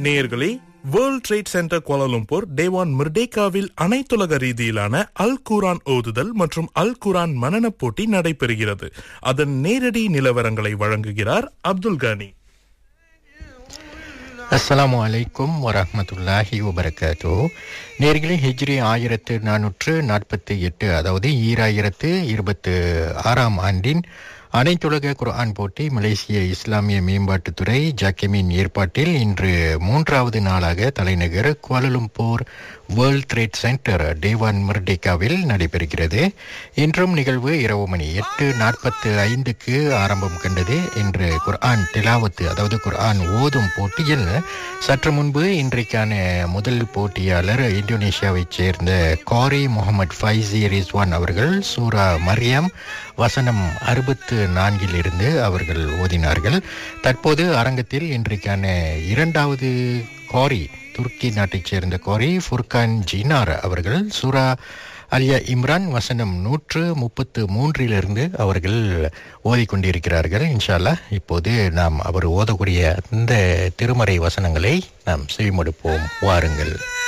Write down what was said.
நேயர்களே world trade centre Kuala Lumpur Dewan மிர்டேகாவில் அனைத்துலக ரீதியிலான அல் குரான் ஓதுதல் மற்றும் அல் குரான் மனனப் போட்டி நடைபெறுகிறது அதன் நேரடி நிலவரங்களை வழங்குகிறார் அப்துல் கானி அஸ்ஸலாமு அலைக்கும் வரஹ்மத்துல்லாஹி வபரகாத்தோ நேர்களே ஹிஜ்ரி ஆயிரத்து நானூற்று நாற்பத்தி எட்டு அதாவது ஈராயிரத்து இருபத்து ஆறாம் ஆண்டின் அனைத்துலக குர்ஆன் போட்டி மலேசிய இஸ்லாமிய மேம்பாட்டுத்துறை ஜாக்கிமின் ஏற்பாட்டில் இன்று மூன்றாவது நாளாக தலைநகர் Kuala Lumpur world trade centre Dewan மிர்டேக்காவில் நடைபெறுகிறது இன்றும் நிகழ்வு இரவு மணி எட்டு நாற்பத்து ஐந்துக்கு ஆரம்பம் கண்டது இன்று குர்ஆன் திலாவத்து அதாவது குர்ஆன் ஓதும் போட்டியில் சற்று முன்பு இன்றைக்கான முதல் போட்டியாளர் இந்தோனேஷியாவைச் சேர்ந்த காரி முகமது ஃபைசி ரிஸ்வான் அவர்கள் சூரா மரியம் வசனம் அறுபத்து நான்கிலிருந்து அவர்கள் ஓதினார்கள் தற்போது அரங்கத்தில் இன்றைக்கான இரண்டாவது காரி துருக்கி நாட்டைச் சேர்ந்த கோரி ஃபுர்கான் ஜினார் அவர்கள் சூரா அலியா இம்ரான் வசனம் நூற்று முப்பத்து மூன்றிலிருந்து அவர்கள் ஓதிக்கொண்டிருக்கிறார்கள் இன்ஷால்லா இப்போது நாம் அவர் ஓதக்கூடிய அந்த திருமறை வசனங்களை நாம் செவிமடுப்போம் வாருங்கள்